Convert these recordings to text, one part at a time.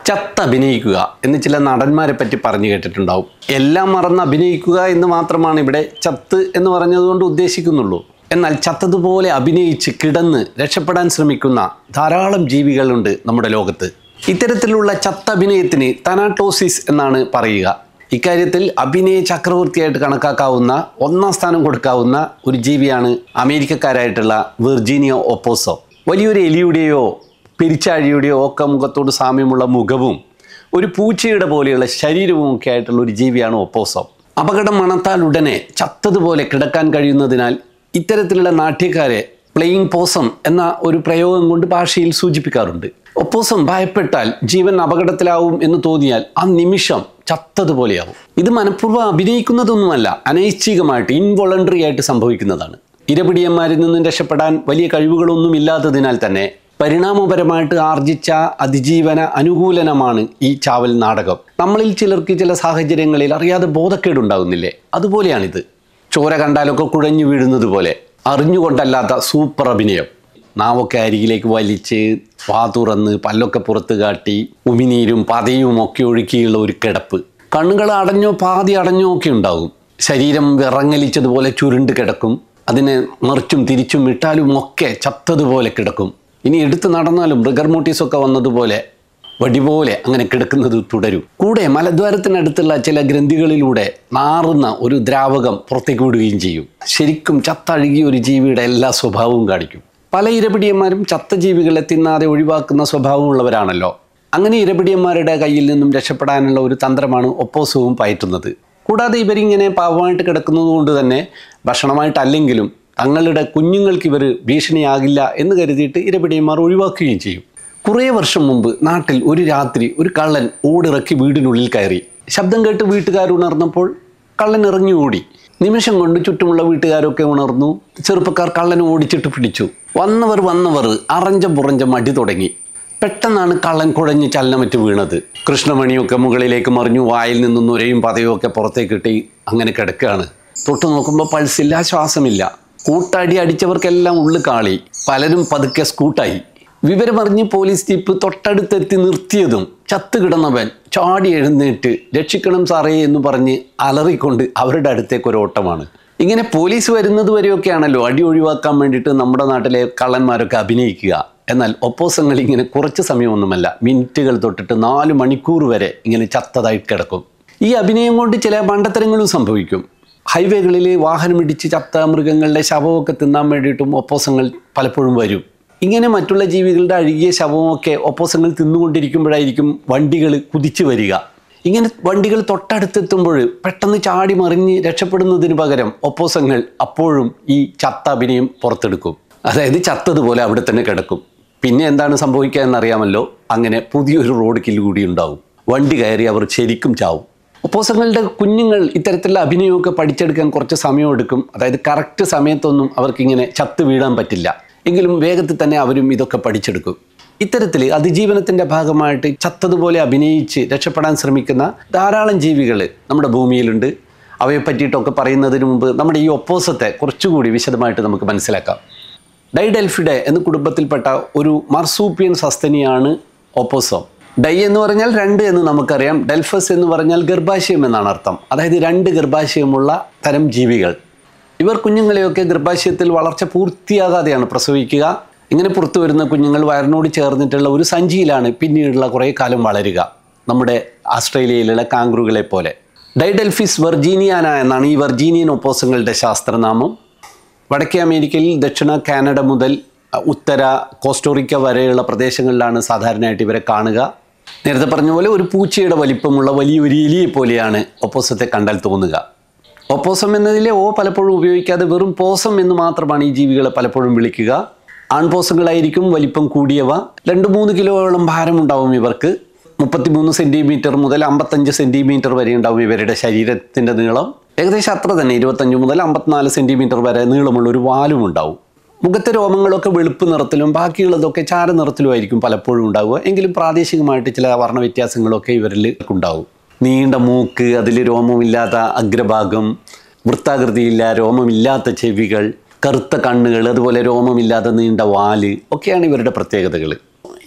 ചത്ത് അഭിനയിക്കുക എന്ന് ചില നടന്മാരെ പറ്റി പറഞ്ഞു കേട്ടിട്ടുണ്ടാവും എല്ലാം മറന്ന് അഭിനയിക്കുക എന്ന് മാത്രമാണ് ഇവിടെ ചത്ത് എന്ന് പറഞ്ഞതുകൊണ്ട് ഉദ്ദേശിക്കുന്നുള്ളൂ എന്നാൽ ചത്തതുപോലെ അഭിനയിച്ച് കിടന്ന് രക്ഷപ്പെടാൻ ശ്രമിക്കുന്ന ധാരാളം ജീവികളുണ്ട് നമ്മുടെ ലോകത്ത് ഇത്തരത്തിലുള്ള ചത്ത അഭിനയത്തിന് തനാട്ടോസിസ് എന്നാണ് പറയുക ഇക്കാര്യത്തിൽ അഭിനയ ചക്രവർത്തിയായിട്ട് കണക്കാക്കാവുന്ന ഒന്നാം സ്ഥാനം കൊടുക്കാവുന്ന ഒരു ജീവിയാണ് അമേരിക്കക്കാരായിട്ടുള്ള വിർജീനിയ ഒപ്പോസോ വലിയൊരു എലിയുടെയോ പെരിച്ചാഴിയുടെയോ ഒക്കെ മുഖത്തോട് സാമ്യമുള്ള മുഖവും ഒരു പൂച്ചയുടെ പോലെയുള്ള ശരീരവും ഒക്കെ ആയിട്ടുള്ള ഒരു ജീവിയാണ് ഒപ്പോസോ അപകടം മണത്താൽ ഉടനെ ചത്തതുപോലെ കിടക്കാൻ കഴിയുന്നതിനാൽ ഇത്തരത്തിലുള്ള നാട്യക്കാരെ പ്ലെയിങ് പോസം എന്ന ഒരു പ്രയോഗം കൊണ്ട് ഭാഷയിൽ സൂചിപ്പിക്കാറുണ്ട് ഒപ്പോസം ഭയപ്പെട്ടാൽ ജീവൻ അപകടത്തിലാവും എന്ന് തോന്നിയാൽ ആ നിമിഷം ചത്തതുപോലെയാവും ഇത് മനഃപൂർവ്വം അഭിനയിക്കുന്നതൊന്നുമല്ല അനൈച്ഛികമായിട്ട് ഇൻവോളണ്ടറി ആയിട്ട് സംഭവിക്കുന്നതാണ് ഇരപിടിയന്മാരിൽ നിന്നും രക്ഷപ്പെടാൻ വലിയ കഴിവുകളൊന്നും ഇല്ലാത്തതിനാൽ തന്നെ പരിണാമപരമായിട്ട് ആർജിച്ച അതിജീവന അനുകൂലനമാണ് ഈ ചാവൽ നാടകം നമ്മളിൽ ചിലർക്ക് ചില സാഹചര്യങ്ങളിൽ അറിയാതെ ബോധക്കേടുണ്ടാകുന്നില്ലേ അതുപോലെയാണിത് ചോര കണ്ടാലൊക്കെ കുഴഞ്ഞു വീഴുന്നത് പോലെ അറിഞ്ഞുകൊണ്ടല്ലാത്ത സൂപ്പർ അഭിനയം നാവൊക്കെ അരികിലേക്ക് വലിച്ച് വാ തുറന്ന് പല്ലൊക്കെ പുറത്ത് കാട്ടി ഉമിനീരും പതയും ഒക്കെ ഒഴുക്കിയുള്ള ഒരു കിടപ്പ് കണ്ണുകൾ അടഞ്ഞോ പാതി അടഞ്ഞോ ഒക്കെ ഉണ്ടാകും ശരീരം വിറങ്ങലിച്ചതുപോലെ ചുരുണ്ട് കിടക്കും അതിനെ മറിച്ചും തിരിച്ചും ഇട്ടാലും ഒക്കെ ചത്തതുപോലെ കിടക്കും ഇനി എടുത്ത് നടന്നാലും റിഗർമോട്ടീസ് ഒക്കെ വന്നതുപോലെ വടിപോലെ അങ്ങനെ കിടക്കുന്നത് തുടരും കൂടെ മലദ്വാരത്തിനടുത്തുള്ള ചില ഗ്രന്ഥികളിലൂടെ നാറുന്ന ഒരു ദ്രാവകം പുറത്തേക്ക് വിടുകയും ചെയ്യും ശരിക്കും ചത്തഴുകിയ ഒരു ജീവിയുടെ എല്ലാ സ്വഭാവവും കാണിക്കും പല ഇരപിടിയന്മാരും ചത്ത ജീവികളെ തിന്നാതെ ഒഴിവാക്കുന്ന സ്വഭാവമുള്ളവരാണല്ലോ അങ്ങനെ ഇരപിടിയന്മാരുടെ കയ്യിൽ നിന്നും രക്ഷപ്പെടാനുള്ള ഒരു തന്ത്രമാണ് ഒപ്പോസവും പയറ്റുന്നത് കൂടാതെ ഇവരിങ്ങനെ പാവമായിട്ട് കിടക്കുന്നത് കൊണ്ട് തന്നെ ഭക്ഷണമായിട്ടല്ലെങ്കിലും തങ്ങളുടെ കുഞ്ഞുങ്ങൾക്ക് ഇവർ ഭീഷണിയാകില്ല എന്ന് കരുതിയിട്ട് ഇരപിടിയന്മാർ ഒഴിവാക്കുകയും ചെയ്യും കുറേ വർഷം മുമ്പ് നാട്ടിൽ ഒരു രാത്രി ഒരു കള്ളൻ ഓടിറക്കി വീടിനുള്ളിൽ കയറി ശബ്ദം കേട്ട് വീട്ടുകാർ ഉണർന്നപ്പോൾ കള്ളൻ ഇറങ്ങി ഓടി നിമിഷം കൊണ്ട് ചുറ്റുമുള്ള വീട്ടുകാരൊക്കെ ഉണർന്നു ചെറുപ്പക്കാർ കള്ളനെ ഓടിച്ചിട്ട് പിടിച്ചു വന്നവർ വന്നവർ അറഞ്ചം പുറഞ്ചം അടി തുടങ്ങി പെട്ടെന്നാണ് കള്ളൻ കുഴഞ്ഞ് ചലനമറ്റ് വീണത് കൃഷ്ണമണിയൊക്കെ മുകളിലേക്ക് മറിഞ്ഞു വായിൽ നിന്നും നുരയും പതയും ഒക്കെ പുറത്തേക്ക് കിട്ടി അങ്ങനെ കിടക്കുകയാണ് തൊട്ട് നോക്കുമ്പോൾ പൾസില്ല ശ്വാസമില്ല കൂട്ടടി അടിച്ചവർക്കെല്ലാം ഉള്ളു കാളി പലരും പതുക്കെ സ്കൂട്ടായി വിവരമറിഞ്ഞ് പോലീസ് ജീപ്പ് തൊട്ടടുത്തെത്തി നിർത്തിയതും ചത്തുകിടന്നവൻ ചാടി എഴുന്നേറ്റ് രക്ഷിക്കണം സാറേ എന്ന് പറഞ്ഞ് അലറിക്കൊണ്ട് അവരുടെ അടുത്തേക്ക് ഒരു ഓട്ടമാണ് ഇങ്ങനെ പോലീസ് വരുന്നത് വരെയൊക്കെയാണല്ലോ അടി ഒഴിവാക്കാൻ വേണ്ടിയിട്ട് നമ്മുടെ നാട്ടിലെ കള്ളന്മാരൊക്കെ അഭിനയിക്കുക എന്നാൽ ഒപ്പോസങ്ങൾ ഇങ്ങനെ കുറച്ച് സമയമൊന്നുമല്ല മിനിറ്റുകൾ തൊട്ടിട്ട് നാല് മണിക്കൂർ വരെ ഇങ്ങനെ ചത്തതായി കിടക്കും ഈ അഭിനയം കൊണ്ട് ചില മണ്ടത്തരങ്ങളും സംഭവിക്കും ഹൈവേകളിൽ വാഹനമിടിച്ച് ചത്ത മൃഗങ്ങളുടെ ശവമൊക്കെ തിന്നാൻ വേണ്ടിയിട്ടും ഒപ്പോസങ്ങൾ പലപ്പോഴും വരും ഇങ്ങനെ മറ്റുള്ള ജീവികളുടെ അഴുകിയ ശവമൊക്കെ ഒപ്പോസങ്ങൾ തിന്നുകൊണ്ടിരിക്കുമ്പോഴായിരിക്കും വണ്ടികൾ കുതിച്ചു വരിക ഇങ്ങനെ വണ്ടികൾ തൊട്ടടുത്തെത്തുമ്പോൾ പെട്ടെന്ന് ചാടി മറിഞ്ഞ് രക്ഷപ്പെടുന്നതിന് പകരം ഒപ്പോസങ്ങൾ അപ്പോഴും ഈ ചത്ത അഭിനയം പുറത്തെടുക്കും അതായത് ചത്തതുപോലെ അവിടെ തന്നെ കിടക്കും പിന്നെ എന്താണ് സംഭവിക്കുക എന്നറിയാമല്ലോ അങ്ങനെ പുതിയൊരു റോഡ് കില്ല് കൂടി ഉണ്ടാവും വണ്ടി കയറി അവർ ശരിക്കും ചാവും ഒപ്പോസങ്ങളുടെ കുഞ്ഞുങ്ങൾ ഇത്തരത്തിലുള്ള അഭിനയമൊക്കെ പഠിച്ചെടുക്കാൻ കുറച്ച് സമയമെടുക്കും അതായത് കറക്റ്റ് സമയത്തൊന്നും അവർക്കിങ്ങനെ ചത്ത് വീഴാൻ പറ്റില്ല എങ്കിലും വേഗത്തിൽ തന്നെ അവരും ഇതൊക്കെ പഠിച്ചെടുക്കും ഇത്തരത്തിൽ അതിജീവനത്തിൻ്റെ ഭാഗമായിട്ട് ചത്തതുപോലെ അഭിനയിച്ച് രക്ഷപ്പെടാൻ ശ്രമിക്കുന്ന ധാരാളം ജീവികൾ നമ്മുടെ ഭൂമിയിലുണ്ട് അവയെ പറ്റിയിട്ടൊക്കെ പറയുന്നതിന് മുമ്പ് നമ്മുടെ ഈ ഒപ്പോസത്തെ കുറച്ചുകൂടി വിശദമായിട്ട് നമുക്ക് മനസ്സിലാക്കാം ഡൈഡെൽഫിഡെ എന്ന കുടുംബത്തിൽപ്പെട്ട ഒരു മർസൂപ്പിയൻ സസ്തനിയാണ് ഒപ്പോസം ഡൈ എന്ന് പറഞ്ഞാൽ രണ്ട് എന്ന് നമുക്കറിയാം ഡെൽഫസ് എന്ന് പറഞ്ഞാൽ ഗർഭാശയം എന്നാണ് അർത്ഥം അതായത് രണ്ട് ഗർഭാശയമുള്ള തരം ജീവികൾ ഇവർ കുഞ്ഞുങ്ങളെയൊക്കെ ഗർഭാശയത്തിൽ വളർച്ച പൂർത്തിയാകാതെയാണ് പ്രസവിക്കുക ഇങ്ങനെ പുറത്തു വരുന്ന കുഞ്ഞുങ്ങൾ വയറിനോട് ചേർന്നിട്ടുള്ള ഒരു സഞ്ചിയിലാണ് പിന്നീടുള്ള കുറേ കാലം വളരുക നമ്മുടെ ആസ്ട്രേലിയയിലുള്ള കാങ്ക്രുകളെ പോലെ ഡൈഡെൽഫിസ് വെർജീനിയാന എന്നാണ് ഈ വെർജീനിയൻ ഒപ്പോസങ്ങളുടെ ശാസ്ത്രനാമം വടക്കേ അമേരിക്കയിൽ ദക്ഷിണ കാനഡ മുതൽ അഹ്, ഉത്തര കോസ്റ്റോറിക്ക വരെയുള്ള പ്രദേശങ്ങളിലാണ് സാധാരണയായിട്ട് ഇവരെ കാണുക നേരത്തെ പറഞ്ഞ പോലെ ഒരു പൂച്ചയുടെ വലിപ്പമുള്ള വലിയൊരു എലിയെ പോലെയാണ് ഒപ്പോസത്തെ കണ്ടാൽ തോന്നുക ഒപ്പോസം എന്നതിലെ ഓ പലപ്പോഴും ഉപയോഗിക്കാതെ വെറും പോസം എന്ന് മാത്രമാണ് ഈ ജീവികളെ പലപ്പോഴും വിളിക്കുക ആൺപോസങ്ങളായിരിക്കും വലിപ്പം കൂടിയവ രണ്ട് മൂന്ന് കിലോയോളം ഭാരമുണ്ടാവും ഇവർക്ക് മുപ്പത്തിമൂന്ന് സെൻറ്റിമീറ്റർ മുതൽ അമ്പത്തഞ്ച് സെൻറ്റിമീറ്റർ വരെ ഉണ്ടാവും ഇവരുടെ ശരീരത്തിൻ്റെ നീളം ഏകദേശം അത്ര തന്നെ ഇരുപത്തഞ്ച് മുതൽ അമ്പത്തിനാല് സെൻറ്റിമീറ്റർ വരെ നീളമുള്ള ഒരു വാലും ഉണ്ടാവും മുഖത്തെ രോമങ്ങളൊക്കെ വെളുപ്പ് നിറത്തിലും ബാക്കിയുള്ളതൊക്കെ ചാര നിറത്തിലുമായിരിക്കും പലപ്പോഴും ഉണ്ടാവുക എങ്കിലും പ്രാദേശികമായിട്ട് ചില വർണ്ണ വ്യത്യാസങ്ങളൊക്കെ ഇവരിൽ ഉണ്ടാവും നീണ്ട മൂക്ക് അതിൽ രോമമില്ലാത്ത അഗ്രഭാഗം വൃത്താകൃതിയില്ല രോമമില്ലാത്ത ചെവികൾ കറുത്ത കണ്ണുകൾ അതുപോലെ രോമമില്ലാത്ത നീണ്ട വാല് ഒക്കെയാണ് ഇവരുടെ പ്രത്യേകതകൾ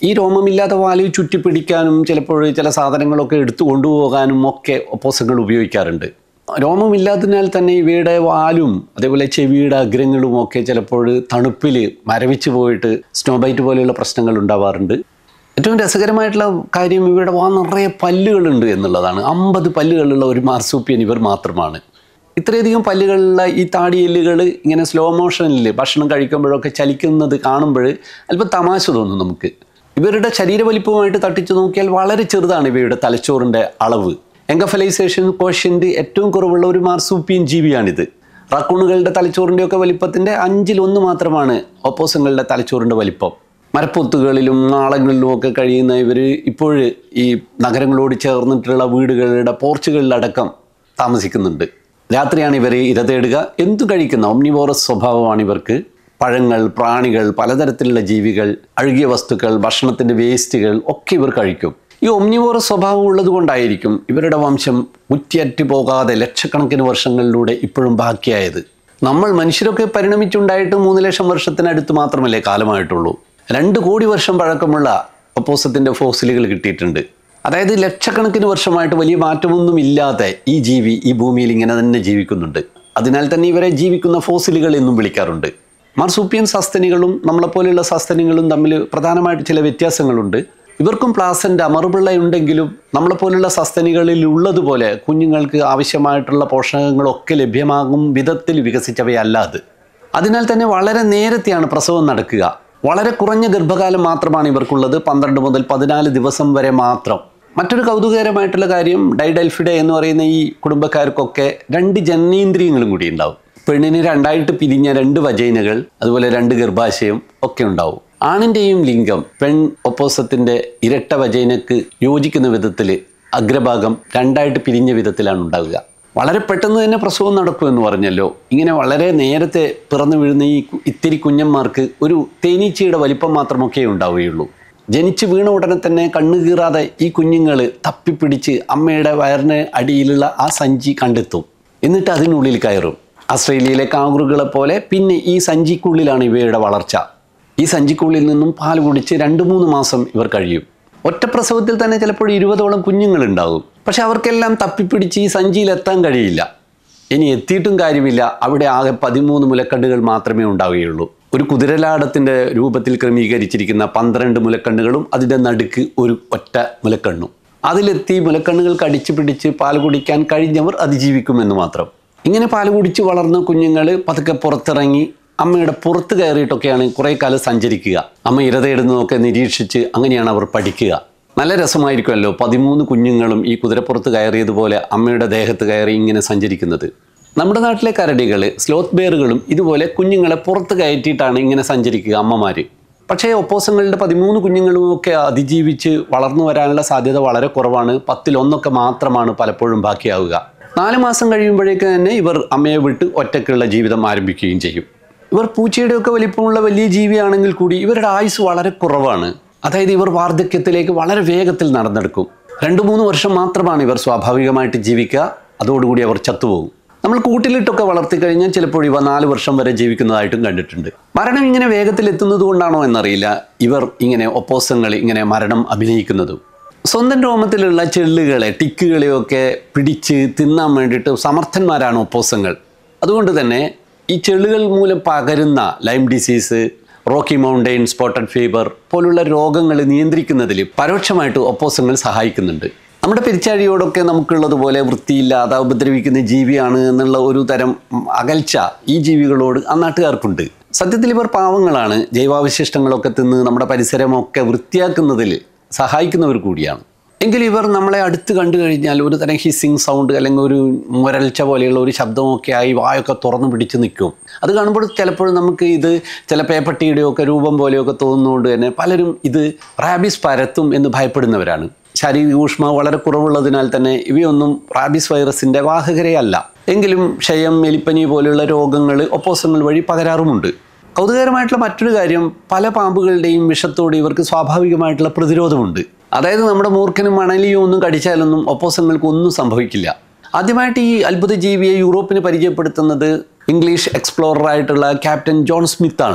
ഈ രോമമില്ലാത്ത വാല് ചുറ്റിപ്പിടിക്കാനും ചിലപ്പോൾ ചില സാധനങ്ങളൊക്കെ എടുത്തു കൊണ്ടുപോകാനും ഒക്കെ ഒപ്പോസങ്ങൾ ഉപയോഗിക്കാറുണ്ട് രോമമില്ലാത്തതിനാൽ തന്നെ ഇവയുടെ വാലും അതേപോലെ ചെവിയുടെ അഗ്രങ്ങളും ഒക്കെ ചിലപ്പോൾ തണുപ്പിൽ മരവിച്ച് പോയിട്ട് സ്നോബൈറ്റ് പോലെയുള്ള പ്രശ്നങ്ങൾ ഉണ്ടാവാറുണ്ട് ഏറ്റവും രസകരമായിട്ടുള്ള കാര്യം ഇവരുടെ വാ നിറയെ പല്ലുകളുണ്ട് എന്നുള്ളതാണ് അമ്പത് പല്ലുകളുള്ള ഒരു മാർസൂപ്പിയൻ ഇവർ മാത്രമാണ് ഇത്രയധികം പല്ലുകളുള്ള ഈ താടിയെല്ലുകൾ ഇങ്ങനെ സ്ലോ മോഷനിൽ ഭക്ഷണം കഴിക്കുമ്പോഴൊക്കെ ചലിക്കുന്നത് കാണുമ്പോൾ അല്പം തമാശ തോന്നും നമുക്ക് ഇവരുടെ ശരീരവലിപ്പവുമായിട്ട് തട്ടിച്ചു നോക്കിയാൽ വളരെ ചെറുതാണ് ഇവയുടെ തലച്ചോറിൻ്റെ അളവ് എങ്കഫലൈസേഷൻ കോഷ്യൻ്റ് ഏറ്റവും കുറവുള്ള ഒരു മാർസൂപ്പിയൻ ജീവിയാണിത് റക്കൂണുകളുടെ തലച്ചോറിൻ്റെയൊക്കെ വലിപ്പത്തിൻ്റെ അഞ്ചിൽ ഒന്ന് മാത്രമാണ് ഒപ്പോസങ്ങളുടെ തലച്ചോറിൻ്റെ വലിപ്പം മരപ്പൊത്തുകളിലും നാളങ്ങളിലും ഒക്കെ കഴിയുന്ന ഇവർ ഇപ്പോൾ ഈ നഗരങ്ങളോട് ചേർന്നിട്ടുള്ള വീടുകളുടെ പോർച്ചുകളിലടക്കം താമസിക്കുന്നുണ്ട് രാത്രിയാണ് ഇവർ ഇര തേടുക എന്തു കഴിക്കുന്ന ഒമ്നിവോറസ് സ്വഭാവമാണ് ഇവർക്ക് പഴങ്ങൾ പ്രാണികൾ പലതരത്തിലുള്ള ജീവികൾ അഴുകിയ വസ്തുക്കൾ ഭക്ഷണത്തിൻ്റെ വേസ്റ്റുകൾ ഒക്കെ ഇവർ കഴിക്കും ഈ ഒമ്നിവോറസ് സ്വഭാവം ഉള്ളത് കൊണ്ടായിരിക്കും ഇവരുടെ വംശം ഉറ്റിയറ്റ് പോകാതെ ലക്ഷക്കണക്കിന് വർഷങ്ങളിലൂടെ ഇപ്പോഴും ബാക്കിയായത് നമ്മൾ മനുഷ്യരൊക്കെ പരിണമിച്ചുണ്ടായിട്ട് മൂന്ന് ലക്ഷം വർഷത്തിനടുത്ത് മാത്രമല്ലേ കാലമായിട്ടുള്ളൂ രണ്ട് കോടി വർഷം പഴക്കമുള്ള ഒപ്പോസത്തിൻ്റെ ഫോസിലുകൾ കിട്ടിയിട്ടുണ്ട് അതായത് ലക്ഷക്കണക്കിന് വർഷമായിട്ട് വലിയ മാറ്റമൊന്നും ഇല്ലാതെ ഈ ജീവി ഈ ഭൂമിയിൽ ഇങ്ങനെ തന്നെ ജീവിക്കുന്നുണ്ട് അതിനാൽ തന്നെ ഇവരെ ജീവിക്കുന്ന ഫോസിലുകൾ എന്നും വിളിക്കാറുണ്ട് മാർസൂപ്പിയൻ സസ്തനികളും നമ്മളെപ്പോലെയുള്ള സസ്തനികളും തമ്മിൽ പ്രധാനമായിട്ട് ചില വ്യത്യാസങ്ങളുണ്ട് ഇവർക്കും പ്ലാസൻ്റ് അമറുപിള്ള ഉണ്ടെങ്കിലും നമ്മളെപ്പോലുള്ള സസ്തനികളിൽ ഉള്ളതുപോലെ കുഞ്ഞുങ്ങൾക്ക് ആവശ്യമായിട്ടുള്ള പോഷകങ്ങളൊക്കെ ലഭ്യമാകും വിധത്തിൽ വികസിച്ചവയല്ല അത് അതിനാൽ തന്നെ വളരെ നേരത്തെയാണ് പ്രസവം നടക്കുക വളരെ കുറഞ്ഞ ഗർഭകാലം മാത്രമാണ് ഇവർക്കുള്ളത് പന്ത്രണ്ട് മുതൽ പതിനാല് ദിവസം വരെ മാത്രം മറ്റൊരു കൗതുകകരമായിട്ടുള്ള കാര്യം ഡൈഡൽഫിഡെ എന്ന് പറയുന്ന ഈ കുടുംബക്കാർക്കൊക്കെ രണ്ട് ജനനേന്ദ്രിയങ്ങളും കൂടി ഉണ്ടാവും പെണ്ണിന് രണ്ടായിട്ട് പിരിഞ്ഞ രണ്ട് വജൈനകൾ അതുപോലെ രണ്ട് ഗർഭാശയം ഒക്കെ ഉണ്ടാവും ആണിൻ്റെയും ലിംഗം പെൺ ഒപ്പോസത്തിൻ്റെ ഇരട്ട വജൈനക്ക് യോജിക്കുന്ന വിധത്തിൽ അഗ്രഭാഗം രണ്ടായിട്ട് പിരിഞ്ഞ വിധത്തിലാണ് ഉണ്ടാവുക വളരെ പെട്ടെന്ന് തന്നെ പ്രസവം നടക്കുമെന്ന് പറഞ്ഞല്ലോ ഇങ്ങനെ വളരെ നേരത്തെ പിറന്നു വീഴുന്ന ഈ കു- ഇത്തിരി കുഞ്ഞന്മാർക്ക് ഒരു തേനീച്ചയുടെ വലിപ്പം മാത്രമൊക്കെ ഉണ്ടാവുകയുള്ളൂ ജനിച്ച് വീണ ഉടനെ തന്നെ കണ്ണു കീറാതെ ഈ കുഞ്ഞുങ്ങൾ തപ്പിപ്പിടിച്ച് അമ്മയുടെ വയറിന് അടിയിലുള്ള ആ സഞ്ചി കണ്ടെത്തും എന്നിട്ട് അതിനുള്ളിൽ കയറും ആസ്ട്രേലിയയിലെ കാങ്കുറുകളെ പോലെ പിന്നെ ഈ സഞ്ചിക്കുള്ളിലാണ് ഇവയുടെ വളർച്ച ഈ സഞ്ചിക്കുള്ളിൽ നിന്നും പാൽ കുടിച്ച് രണ്ട് മൂന്ന് മാസം ഇവർ കഴിയും ഒറ്റ പ്രസവത്തിൽ തന്നെ ചിലപ്പോൾ ഇരുപതോളം കുഞ്ഞുങ്ങളുണ്ടാകും പക്ഷെ അവർക്കെല്ലാം തപ്പിപ്പിടിച്ച് ഈ സഞ്ചിയിൽ എത്താൻ കഴിയില്ല ഇനി എത്തിയിട്ടും കാര്യമില്ല അവിടെ ആകെ പതിമൂന്ന് മുലക്കണ്ണുകൾ മാത്രമേ ഉണ്ടാവുകയുള്ളൂ ഒരു കുതിരലാടത്തിൻ്റെ രൂപത്തിൽ ക്രമീകരിച്ചിരിക്കുന്ന പന്ത്രണ്ട് മുലക്കണ്ണുകളും അതിൻ്റെ നടുക്ക് ഒരു ഒറ്റ മുലക്കണ്ണും അതിലെത്തി മുലക്കണ്ണുകൾക്ക് അടിച്ചു പിടിച്ച് പാൽ കുടിക്കാൻ കഴിഞ്ഞവർ അതിജീവിക്കുമെന്ന് മാത്രം ഇങ്ങനെ പാൽ കുടിച്ച് വളർന്ന കുഞ്ഞുങ്ങൾ പതുക്കെ പുറത്തിറങ്ങി അമ്മയുടെ പുറത്ത് കയറിയിട്ടൊക്കെയാണ് കുറേ കാലം സഞ്ചരിക്കുക അമ്മ ഇരതയിടുന്നതൊക്കെ നിരീക്ഷിച്ച് അങ്ങനെയാണ് അവർ പഠിക്കുക നല്ല രസമായിരിക്കുമല്ലോ പതിമൂന്ന് കുഞ്ഞുങ്ങളും ഈ കുതിരപ്പുറത്ത് കയറിയതുപോലെ അമ്മയുടെ ദേഹത്ത് കയറി ഇങ്ങനെ സഞ്ചരിക്കുന്നത് നമ്മുടെ നാട്ടിലെ കരടികൾ സ്ലോത്ത് ബെയറുകളും ഇതുപോലെ കുഞ്ഞുങ്ങളെ പുറത്ത് കയറ്റിയിട്ടാണ് ഇങ്ങനെ സഞ്ചരിക്കുക അമ്മമാർ പക്ഷേ ഒപ്പോസങ്ങളുടെ പതിമൂന്ന് കുഞ്ഞുങ്ങളും ഒക്കെ അതിജീവിച്ച് വളർന്നു വരാനുള്ള സാധ്യത വളരെ കുറവാണ് പത്തിലൊന്നൊക്കെ മാത്രമാണ് പലപ്പോഴും ബാക്കിയാവുക നാല് മാസം കഴിയുമ്പോഴേക്ക് തന്നെ ഇവർ അമ്മയെ വിട്ട് ഒറ്റയ്ക്കുള്ള ജീവിതം ആരംഭിക്കുകയും ചെയ്യും ഇവർ പൂച്ചയുടെയൊക്കെ വലിപ്പമുള്ള വലിയ ജീവിയാണെങ്കിൽ കൂടി ഇവരുടെ ആയുസ് വളരെ കുറവാണ് അതായത് ഇവർ വാർദ്ധക്യത്തിലേക്ക് വളരെ വേഗത്തിൽ നടന്നെടുക്കും രണ്ട് മൂന്ന് വർഷം മാത്രമാണ് ഇവർ സ്വാഭാവികമായിട്ട് ജീവിക്കുക അതോടുകൂടി അവർ ചത്തുപോകും നമ്മൾ കൂട്ടിലിട്ടൊക്കെ വളർത്തി കഴിഞ്ഞാൽ ചിലപ്പോൾ ഇവ നാല് വർഷം വരെ ജീവിക്കുന്നതായിട്ടും കണ്ടിട്ടുണ്ട് മരണം ഇങ്ങനെ വേഗത്തിൽ എത്തുന്നത് കൊണ്ടാണോ എന്നറിയില്ല ഇവർ ഇങ്ങനെ ഒപ്പോസങ്ങൾ ഇങ്ങനെ മരണം അഭിനയിക്കുന്നതും സ്വന്തം രോമത്തിലുള്ള ചെള്ളുകളെ ടിക്കുകളെയൊക്കെ പിടിച്ച് തിന്നാൻ വേണ്ടിയിട്ട് സമർത്ഥന്മാരാണ് ഒപ്പോസങ്ങൾ അതുകൊണ്ട് തന്നെ ഈ ചെള്ളുകൾ മൂലം പകരുന്ന Lyme disease Rocky Mountain spotted fever പോലുള്ള രോഗങ്ങൾ നിയന്ത്രിക്കുന്നതിൽ പരോക്ഷമായിട്ട് ഒപ്പോസങ്ങൾ സഹായിക്കുന്നുണ്ട് നമ്മുടെ പെരിച്ചാഴിയോടൊക്കെ നമുക്കുള്ളതുപോലെ വൃത്തിയില്ലാതെ ഉപദ്രവിക്കുന്ന ജീവിയാണ് എന്നുള്ള ഒരു തരം ഉം, അകൽച്ച ഈ ജീവികളോട് ആ നാട്ടുകാർക്കുണ്ട് സത്യത്തിൽ ഇവർ പാവങ്ങളാണ് ജൈവാവശിഷ്ടങ്ങളൊക്കെ തിന്ന് നമ്മുടെ പരിസരമൊക്കെ വൃത്തിയാക്കുന്നതിൽ സഹായിക്കുന്നവർ കൂടിയാണ് എങ്കിലും ഇവർ നമ്മളെ അടുത്ത് കണ്ടു കഴിഞ്ഞാൽ ഒരു തരം ഹിസ്സിങ് സൗണ്ട് അല്ലെങ്കിൽ ഒരു മുരൾച്ച പോലെയുള്ള ഒരു ശബ്ദമൊക്കെ ആയി വായൊക്കെ തുറന്നു പിടിച്ച് നിൽക്കും അത് കാണുമ്പോൾ ചിലപ്പോൾ നമുക്ക് ഇത് ചില പേപ്പട്ടിയുടെയൊക്കെ രൂപം പോലെയൊക്കെ തോന്നുന്നതുകൊണ്ട് തന്നെ പലരും ഇത് റാബിസ് പരത്തും എന്ന് ഭയപ്പെടുന്നവരാണ് ശാരീരിക ഊഷ്മാവ് വളരെ കുറവുള്ളതിനാൽ തന്നെ ഇവയൊന്നും റാബിസ് വൈറസിൻ്റെ വാഹകരേ അല്ല എങ്കിലും ക്ഷയം എലിപ്പനി പോലെയുള്ള രോഗങ്ങൾ ഒപ്പോസങ്ങൾ വഴി പകരാറുമുണ്ട് കൗതുകകരമായിട്ടുള്ള മറ്റൊരു കാര്യം പല പാമ്പുകളുടെയും വിഷത്തോട് ഇവർക്ക് സ്വാഭാവികമായിട്ടുള്ള പ്രതിരോധമുണ്ട് അതായത് നമ്മുടെ മൂർഖനും മണലിയും ഒന്നും കടിച്ചാലൊന്നും ഒപ്പോസങ്ങൾക്ക് ഒന്നും സംഭവിക്കില്ല ആദ്യമായിട്ട് ഈ അത്ഭുത ജീവിയെ യൂറോപ്പിന് പരിചയപ്പെടുത്തുന്നത് ഇംഗ്ലീഷ് എക്സ്പ്ലോറർ ആയിട്ടുള്ള ക്യാപ്റ്റൻ ജോൺ സ്മിത്ത് ആണ്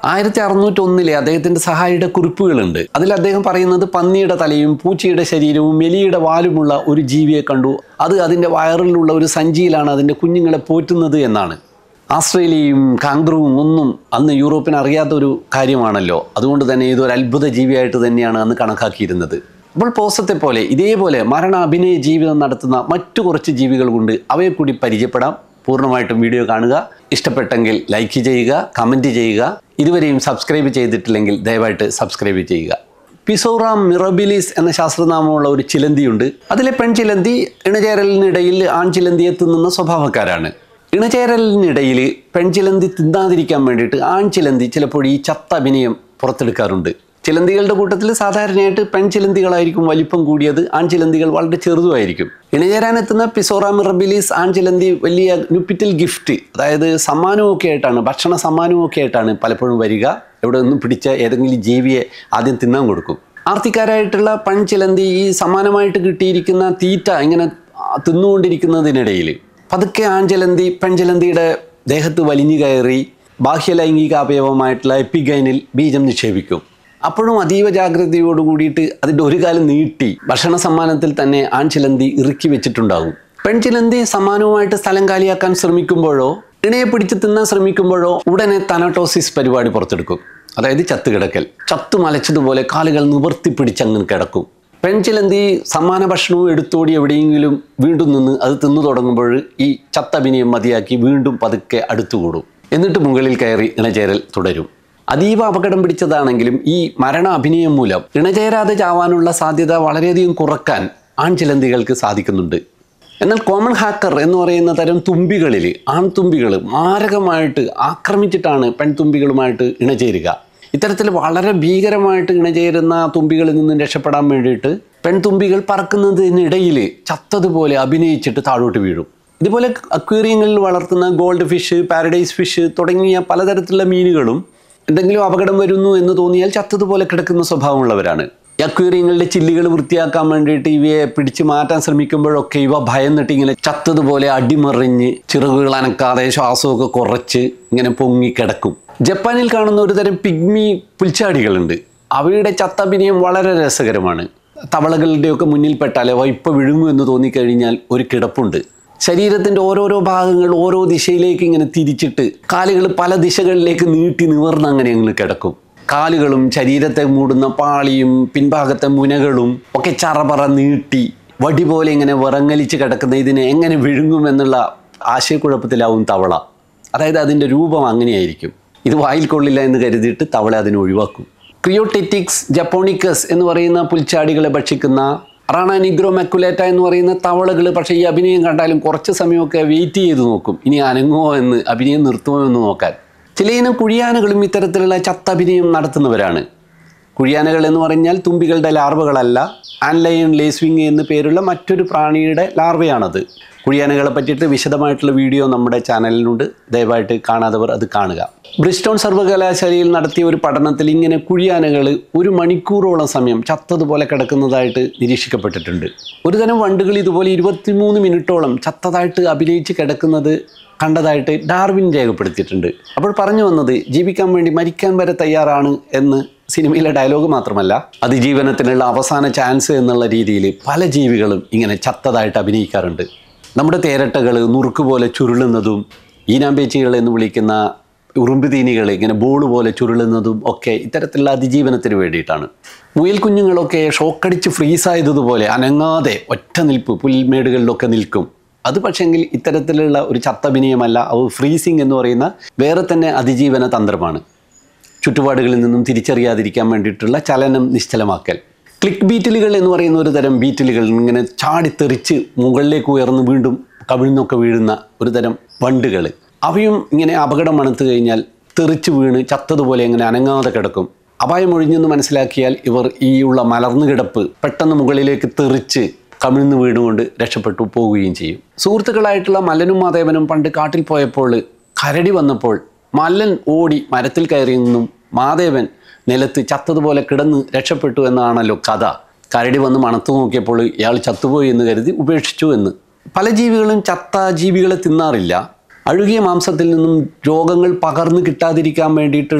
ആയിരത്തി അറുന്നൂറ്റി ഒന്നിലെ അദ്ദേഹത്തിന്റെ സഹായിയുടെ കുറിപ്പുകളുണ്ട് അതിൽ അദ്ദേഹം പറയുന്നത് പന്നിയുടെ തലയും പൂച്ചയുടെ ശരീരവും എലിയുടെ വാലുമുള്ള ഒരു ജീവിയെ കണ്ടു അത് അതിൻ്റെ വയറിലുള്ള ഒരു സഞ്ചിയിലാണ് അതിൻ്റെ കുഞ്ഞുങ്ങളെ പോറ്റുന്നത് എന്നാണ് ആസ്ട്രേലിയയും കാങ്ക്രുവും ഒന്നും അന്ന് യൂറോപ്പിന് അറിയാത്ത ഒരു കാര്യമാണല്ലോ അതുകൊണ്ട് തന്നെ ഇതൊരു അത്ഭുത ജീവിയായിട്ട് തന്നെയാണ് അന്ന് കണക്കാക്കിയിരുന്നത് അപ്പോൾ പോസത്തെ പോലെ ഇതേപോലെ മരണ അഭിനയ ജീവിതം നടത്തുന്ന മറ്റു കുറച്ച് ജീവികൾ കൊണ്ട് അവയെ കൂടി പരിചയപ്പെടാം പൂർണ്ണമായിട്ടും വീഡിയോ കാണുക ഇഷ്ടപ്പെട്ടെങ്കിൽ ലൈക്ക് ചെയ്യുക കമൻറ്റ് ചെയ്യുക ഇതുവരെയും സബ്സ്ക്രൈബ് ചെയ്തിട്ടില്ലെങ്കിൽ ദയവായിട്ട് സബ്സ്ക്രൈബ് ചെയ്യുക പിസോറ മിറബിലിസ് എന്ന ശാസ്ത്രനാമമുള്ള ഒരു ചിലന്തിയുണ്ട് അതിലെ പെൺചിലന്തി ഇണചേരലിനിടയിൽ ആൺചിലന്തിയെ തിന്നുന്ന സ്വഭാവക്കാരാണ് ഇണചേരലിനിടയിൽ പെൺചിലന്തി തിന്നാതിരിക്കാൻ വേണ്ടിയിട്ട് ആൺചിലന്തി ചിലപ്പോൾ ഈ ചത്ത അഭിനയം പുറത്തെടുക്കാറുണ്ട് ചിലന്തികളുടെ കൂട്ടത്തിൽ സാധാരണയായിട്ട് പെൺചിലന്തികളായിരിക്കും വലിപ്പം കൂടിയത് ആൺചിലന്തികൾ വളരെ ചെറുതുമായിരിക്കും ഇണചേരാനെത്തുന്ന പിസോറ മിറബിലിസ് ആൺചിലന്തി വലിയ നുപ്പിറ്റൽ ഗിഫ്റ്റ് അതായത് സമ്മാനമൊക്കെ ആയിട്ടാണ് ഭക്ഷണ സമ്മാനമൊക്കെ ആയിട്ടാണ് പലപ്പോഴും വരിക എവിടെ നിന്നും പിടിച്ച ഏതെങ്കിലും ജീവിയെ ആദ്യം തിന്നാൻ കൊടുക്കും ആർത്തിക്കാരായിട്ടുള്ള പെൺചിലന്തി ഈ സമ്മാനമായിട്ട് കിട്ടിയിരിക്കുന്ന തീറ്റ ഇങ്ങനെ തിന്നുകൊണ്ടിരിക്കുന്നതിനിടയിൽ പതുക്കെ ആൺചിലന്തി പെൺചിലന്തിയുടെ ദേഹത്ത് വലിഞ്ഞു കയറി ബാഹ്യലൈംഗിക അവയവമായിട്ടുള്ള എപ്പിഗൈനിൽ ബീജം നിക്ഷേപിക്കും അപ്പോഴും അതീവ ജാഗ്രതയോട് കൂടിയിട്ട് അതിൻ്റെ ഒരു കാലം നീട്ടി ഭക്ഷണ സമ്മാനത്തിൽ തന്നെ ആൺചിലന്തി ഇറുക്കി വെച്ചിട്ടുണ്ടാകും പെൺചിലന്തി സമ്മാനവുമായിട്ട് സ്ഥലം കാലിയാക്കാൻ ശ്രമിക്കുമ്പോഴോ ഇണയെ പിടിച്ച് തിന്നാൻ ശ്രമിക്കുമ്പോഴോ ഉടനെ തനട്ടോസിസ് പരിപാടി പുറത്തെടുക്കും അതായത് ചത്തുകിടക്കൽ ചത്തു മലച്ചതുപോലെ കാലുകൾ നിവർത്തി പിടിച്ചങ്ങനെ കിടക്കും പെൺചിലന്തി സമ്മാന ഭക്ഷണവും എടുത്തോടി എവിടെയെങ്കിലും വീണ്ടും നിന്ന് അത് തിന്നു തുടങ്ങുമ്പോൾ ഈ ചത്തഭിനയം മതിയാക്കി വീണ്ടും പതുക്കെ അടുത്തുകൂടും എന്നിട്ട് മുകളിൽ കയറി ഇണചേരൽ തുടരും അതീവ അപകടം പിടിച്ചതാണെങ്കിലും ഈ മരണ അഭിനയം മൂലം ഇണചേരാതെ ചാവാനുള്ള സാധ്യത വളരെയധികം കുറക്കാൻ ആൺചിലന്തികൾക്ക് സാധിക്കുന്നുണ്ട് എന്നാൽ കോമൺ ഹാക്കർ എന്ന് പറയുന്ന തരം തുമ്പികളിൽ ആൺതുമ്പികൾ മാരകമായിട്ട് ആക്രമിച്ചിട്ടാണ് പെൺതുമ്പികളുമായിട്ട് ഇണചേരുക ഇത്തരത്തിൽ വളരെ ഭീകരമായിട്ട് ഇണചേരുന്ന തുമ്പികളിൽ നിന്നും രക്ഷപ്പെടാൻ വേണ്ടിയിട്ട് പെൺതുമ്പികൾ പറക്കുന്നതിനിടയിൽ ചത്തതുപോലെ അഭിനയിച്ചിട്ട് താഴോട്ട് വീഴും ഇതുപോലെ അക്വേറിയങ്ങളിൽ വളർത്തുന്ന ഗോൾഡ് ഫിഷ് പാരഡൈസ് ഫിഷ് തുടങ്ങിയ പലതരത്തിലുള്ള മീനുകളും എന്തെങ്കിലും അപകടം വരുന്നു എന്ന് തോന്നിയാൽ ചത്തതുപോലെ കിടക്കുന്ന സ്വഭാവമുള്ളവരാണ് ഈ അക്വേറിയങ്ങളുടെ ചില്ലുകൾ വൃത്തിയാക്കാൻ വേണ്ടിയിട്ട് ഇവയെ പിടിച്ചു മാറ്റാൻ ശ്രമിക്കുമ്പോഴൊക്കെ ഇവ ഭയന്നിട്ട് ഇങ്ങനെ ചത്തതുപോലെ അടിമറിഞ്ഞ് ചിറകുകൾ അനക്കാതെ ശ്വാസമൊക്കെ കുറച്ച് ഇങ്ങനെ പൊങ്ങി കിടക്കും ജപ്പാനിൽ കാണുന്ന ഒരു തരം പിഗ്മി പുൽച്ചാടികളുണ്ട് അവയുടെ ചത്തഭിനയം വളരെ രസകരമാണ് തവളകളുടെയൊക്കെ മുന്നിൽപ്പെട്ടാൽ അവ ഇപ്പോൾ വിഴുങ്ങും എന്ന് തോന്നിക്കഴിഞ്ഞാൽ ഒരു കിടപ്പുണ്ട് ശരീരത്തിൻ്റെ ഓരോരോ ഭാഗങ്ങൾ ഓരോ ദിശയിലേക്ക് ഇങ്ങനെ തിരിച്ചിട്ട് കാലുകൾ പല ദിശകളിലേക്ക് നീട്ടി നിവർന്ന് അങ്ങനെ അങ്ങ് കിടക്കും കാലുകളും ശരീരത്തെ മൂടുന്ന പാളിയും പിൻഭാഗത്തെ മുനകളും ഒക്കെ ചറപറ നീട്ടി വടി പോലെ ഇങ്ങനെ വിറങ്ങലിച്ച് കിടക്കുന്ന ഇതിനെ എങ്ങനെ വിഴുങ്ങും എന്നുള്ള ആശയക്കുഴപ്പത്തിലാവും തവള അതായത് അതിൻ്റെ രൂപം അങ്ങനെയായിരിക്കും ഇത് വായിൽ കൊള്ളില്ല എന്ന് കരുതിയിട്ട് തവള അതിനെ ഒഴിവാക്കും ക്രിയോടെറ്റിക്സ് ജപ്പോണിക്കസ് എന്ന് പറയുന്ന പുൽച്ചാടികളെ ഭക്ഷിക്കുന്ന റാണ നിഗ്രോ മെക്കുലേറ്റ എന്ന് പറയുന്ന തവളകൾ പക്ഷേ ഈ അഭിനയം കണ്ടാലും കുറച്ച് സമയമൊക്കെ വെയിറ്റ് ചെയ്ത് നോക്കും ഇനി അനങ്ങുമോ എന്ന് അഭിനയം നിർത്തുമോ എന്ന് നോക്കാൻ ചിലയിനം കുഴിയാനകളും ഇത്തരത്തിലുള്ള ചത്തഭിനയം നടത്തുന്നവരാണ് കുഴിയാനകൾ എന്ന് പറഞ്ഞാൽ തുമ്പികളുടെ ലാർവകളല്ല ആൻലയൺ ലേസ്വിങ് എന്ന് പേരുള്ള മറ്റൊരു പ്രാണിയുടെ ലാർവയാണത് കുഴിയാനകളെ പറ്റിയിട്ട് വിശദമായിട്ടുള്ള വീഡിയോ നമ്മുടെ ചാനലിലുണ്ട് ദയവായിട്ട് കാണാത്തവർ അത് കാണുക ബ്രിസ്റ്റോൺ സർവകലാശാലയിൽ നടത്തിയ ഒരു പഠനത്തിൽ ഇങ്ങനെ കുഴിയാനകൾ ഒരു മണിക്കൂറോളം സമയം ചത്തതുപോലെ കിടക്കുന്നതായിട്ട് നിരീക്ഷിക്കപ്പെട്ടിട്ടുണ്ട് ഒരു തരം വണ്ടുകൾ ഇതുപോലെ ഇരുപത്തിമൂന്ന് മിനിറ്റോളം ചത്തതായിട്ട് അഭിനയിച്ച് കിടക്കുന്നത് കണ്ടതായിട്ട് ഡാർവിൻ രേഖപ്പെടുത്തിയിട്ടുണ്ട് അപ്പോൾ പറഞ്ഞു വന്നത് ജീവിക്കാൻ വേണ്ടി മരിക്കാൻ വരെ തയ്യാറാണ് എന്ന് സിനിമയിലെ ഡയലോഗ് മാത്രമല്ല അതിജീവനത്തിനുള്ള അവസാന ചാൻസ് എന്നുള്ള രീതിയിൽ പല ജീവികളും ഇങ്ങനെ ചത്തതായിട്ട് അഭിനയിക്കാറുണ്ട് നമ്മുടെ തേരട്ടകൾ നുറുക്ക് പോലെ ചുരുളുന്നതും ഈനാമ്പേച്ചികൾ എന്ന് വിളിക്കുന്ന ഉറുമ്പുതീനികൾ ഇങ്ങനെ ബോൾ പോലെ ചുരുളുന്നതും ഒക്കെ ഇത്തരത്തിലുള്ള അതിജീവനത്തിന് വേണ്ടിയിട്ടാണ് മുയൽ കുഞ്ഞുങ്ങളൊക്കെ ഷോക്കടിച്ച് ഫ്രീസായതുപോലെ അനങ്ങാതെ ഒറ്റ നിൽപ്പ് പുൽമേടുകളിലൊക്കെ നിൽക്കും അത് പക്ഷെങ്കിൽ ഇത്തരത്തിലുള്ള ഒരു ചത്തഭിനയമല്ല അത് ഫ്രീസിങ് എന്ന് പറയുന്ന വേറെ തന്നെ അതിജീവന തന്ത്രമാണ് ചുറ്റുപാടുകളിൽ നിന്നും തിരിച്ചറിയാതിരിക്കാൻ വേണ്ടിയിട്ടുള്ള ചലനം നിശ്ചലമാക്കൽ ക്ലിക്ക് ബീറ്റിലുകൾ എന്ന് പറയുന്ന ഒരു തരം ബീറ്റിലുകൾ ഇങ്ങനെ ചാടിത്തെറിച്ച് മുകളിലേക്ക് ഉയർന്ന് വീണ്ടും കവിഴ്ന്നൊക്കെ വീഴുന്ന ഒരു തരം വണ്ടുകൾ അവയും ഇങ്ങനെ അപകടം മണത്ത് കഴിഞ്ഞാൽ തെറിച്ച് വീണ് ചത്തതുപോലെ ഇങ്ങനെ അനങ്ങാതെ കിടക്കും അപായം ഒഴിഞ്ഞെന്ന് മനസ്സിലാക്കിയാൽ ഇവർ ഈ ഉള്ള മലർന്നു കിടപ്പ് പെട്ടെന്ന് മുകളിലേക്ക് തെറിച്ച് കമിഴ്ന്ന് വീണുകൊണ്ട് രക്ഷപ്പെട്ടു പോവുകയും ചെയ്യും സുഹൃത്തുക്കളായിട്ടുള്ള മല്ലനും മാധേവനും പണ്ട് കാട്ടിൽ പോയപ്പോൾ കരടി വന്നപ്പോൾ മല്ലൻ ഓടി മരത്തിൽ കയറി നിന്നും മാധേവൻ നിലത്ത് ചത്തതുപോലെ കിടന്ന് രക്ഷപ്പെട്ടു എന്നാണല്ലോ കഥ കരടി വന്ന് മണത്തു നോക്കിയപ്പോൾ ഇയാൾ ചത്തുപോയി എന്ന് കരുതി ഉപേക്ഷിച്ചു എന്ന് പല ജീവികളും ചത്ത ജീവികളെ തിന്നാറില്ല അഴുകിയ മാംസത്തിൽ നിന്നും രോഗങ്ങൾ പകർന്നു കിട്ടാതിരിക്കാൻ വേണ്ടിയിട്ടുള്ള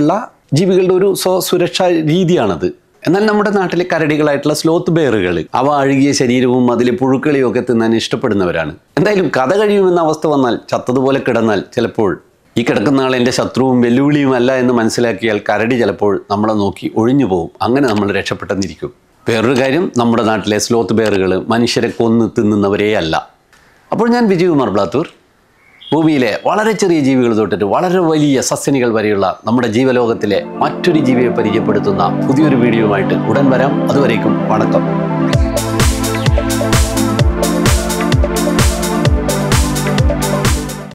ജീവികളുടെ ഒരു സ്വസുരക്ഷാ രീതിയാണത് എന്നാൽ നമ്മുടെ നാട്ടിലെ കരടികളായിട്ടുള്ള സ്ലോത്ത് ബെയറുകൾ അവ അഴുകിയ ശരീരവും അതിലെ പുഴുക്കളെയും ഒക്കെ തിന്നാൻ ഇഷ്ടപ്പെടുന്നവരാണ് എന്തായാലും കഥ കഴിയുമെന്ന അവസ്ഥ വന്നാൽ ചത്തതുപോലെ കിടന്നാൽ ചിലപ്പോൾ ഈ കിടക്കുന്ന ആൾ എൻ്റെ ശത്രുവും വെല്ലുവിളിയും അല്ല എന്ന് മനസ്സിലാക്കിയാൽ കരടി ചിലപ്പോൾ നമ്മളെ നോക്കി ഒഴിഞ്ഞു പോകും അങ്ങനെ നമ്മൾ രക്ഷപ്പെട്ടെന്നിരിക്കും വേറൊരു കാര്യം നമ്മുടെ നാട്ടിലെ സ്ലോത്ത് ബെയറുകൾ മനുഷ്യരെ കൊന്ന് തിന്നുന്നവരേ അല്ല അപ്പോൾ ഞാൻ വിജയകുമാർ ബ്ലാത്തൂർ ഭൂമിയിലെ വളരെ ചെറിയ ജീവികൾ തൊട്ടിട്ട് വളരെ വലിയ സസ്യനികൾ വരെയുള്ള നമ്മുടെ ജീവലോകത്തിലെ മറ്റൊരു ജീവിയെ പരിചയപ്പെടുത്തുന്ന പുതിയൊരു വീഡിയോയുമായിട്ട് ഉടൻ വരാം അതുവരേക്കും വണക്കം